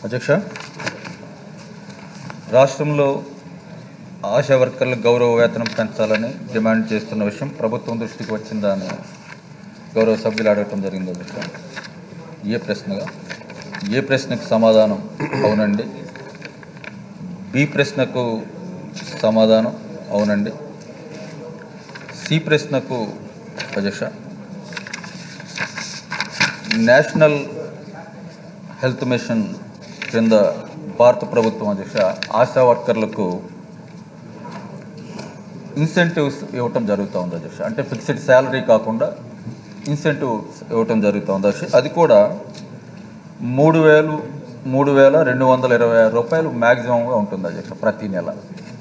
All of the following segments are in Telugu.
అధ్యక్ష రాష్ట్రంలో ఆశా వర్కర్ల గౌరవ వేతనం పెంచాలని డిమాండ్ చేస్తున్న విషయం ప్రభుత్వం దృష్టికి వచ్చిందని గౌరవ సభ్యులు అడగటం జరిగింది అధ్యక్ష ఏ ప్రశ్నగా ఏ ప్రశ్నకు సమాధానం అవునండి బి ప్రశ్నకు సమాధానం అవునండి సి ప్రశ్నకు అధ్యక్ష నేషనల్ హెల్త్ మిషన్ క్రింద భారత ప్రభుత్వం అధ్యక్ష ఆశా వర్కర్లకు ఇన్సెంటివ్స్ ఇవ్వటం జరుగుతూ ఉంది అధ్యక్ష అంటే ఫిక్స్డ్ శాలరీ కాకుండా ఇన్సెంటివ్స్ ఇవ్వటం జరుగుతూ ఉంది అధ్యక్ష అది కూడా మూడు వేలు మూడు వేల రెండు వందల ఇరవై ఆరు రూపాయలు మ్యాక్సిమంగా ఉంటుంది అధ్యక్ష ప్రతి నెల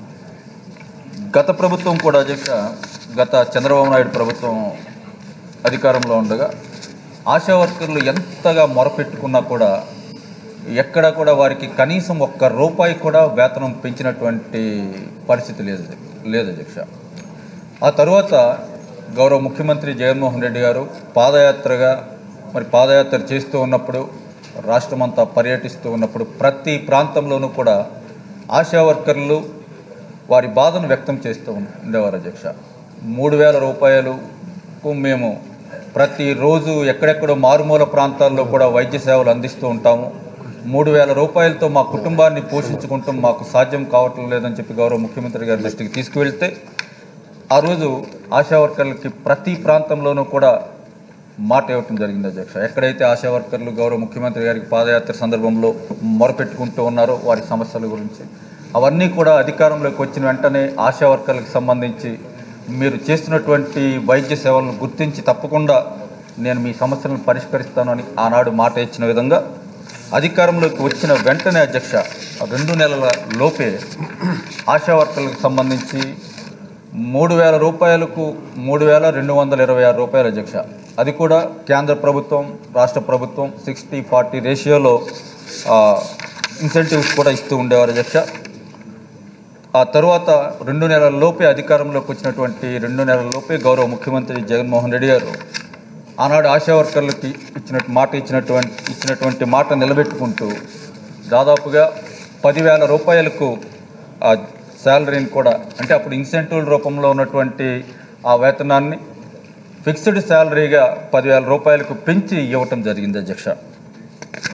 గత ప్రభుత్వం కూడా అధ్యక్ష గత చంద్రబాబు నాయుడు ప్రభుత్వం అధికారంలో ఉండగా ఆశా వర్కర్లు ఎంతగా మొరపెట్టుకున్నా కూడా ఎక్కడ కూడా వారికి కనీసం ఒక్క రూపాయి కూడా వేతనం పెంచినటువంటి పరిస్థితి లేదు లేదు అధ్యక్ష ఆ తరువాత గౌరవ ముఖ్యమంత్రి జగన్మోహన్ రెడ్డి గారు పాదయాత్రగా మరి పాదయాత్ర చేస్తూ ఉన్నప్పుడు రాష్ట్రమంతా పర్యటిస్తూ ఉన్నప్పుడు ప్రతి ప్రాంతంలోనూ కూడా ఆశా వర్కర్లు వారి బాధను వ్యక్తం చేస్తూ ఉండేవారు అధ్యక్ష మూడు వేల రూపాయలకు మేము ప్రతిరోజు ఎక్కడెక్కడో మారుమూల ప్రాంతాల్లో కూడా వైద్య సేవలు అందిస్తూ ఉంటాము మూడు వేల రూపాయలతో మా కుటుంబాన్ని పోషించుకుంటాం మాకు సాధ్యం కావటం లేదని చెప్పి గౌరవ ముఖ్యమంత్రి గారి దృష్టికి తీసుకువెళ్తే ఆ రోజు ఆశా వర్కర్లకి ప్రతి ప్రాంతంలోనూ కూడా మాట ఇవ్వటం జరిగింది అధ్యక్ష ఎక్కడైతే ఆశా వర్కర్లు గౌరవ ముఖ్యమంత్రి గారికి పాదయాత్ర సందర్భంలో మొరపెట్టుకుంటూ ఉన్నారో వారి సమస్యల గురించి అవన్నీ కూడా అధికారంలోకి వచ్చిన వెంటనే ఆశా వర్కర్లకు సంబంధించి మీరు చేస్తున్నటువంటి వైద్య సేవలను గుర్తించి తప్పకుండా నేను మీ సమస్యలను పరిష్కరిస్తాను అని ఆనాడు మాట ఇచ్చిన విధంగా అధికారంలోకి వచ్చిన వెంటనే అధ్యక్ష రెండు నెలల లోపే ఆశా వర్కర్లకు సంబంధించి మూడు వేల రూపాయలకు మూడు వేల రెండు వందల ఇరవై ఆరు రూపాయలు అధ్యక్ష అది కూడా కేంద్ర ప్రభుత్వం రాష్ట్ర ప్రభుత్వం సిక్స్టీ ఫార్టీ రేషియోలో ఇన్సెంటివ్స్ కూడా ఇస్తూ ఉండేవారు అధ్యక్ష ఆ తరువాత రెండు నెలల లోపే అధికారంలోకి వచ్చినటువంటి రెండు నెలల లోపే గౌరవ ముఖ్యమంత్రి జగన్మోహన్ రెడ్డి గారు ఆనాడు ఆశా వర్కర్లకి ఇచ్చినట్టు మాట ఇచ్చినటువంటి ఇచ్చినటువంటి మాట నిలబెట్టుకుంటూ దాదాపుగా పదివేల రూపాయలకు ఆ శాలరీని కూడా అంటే అప్పుడు ఇన్సెంటివ్ రూపంలో ఉన్నటువంటి ఆ వేతనాన్ని ఫిక్స్డ్ శాలరీగా పదివేల రూపాయలకు పెంచి ఇవ్వటం జరిగింది అధ్యక్ష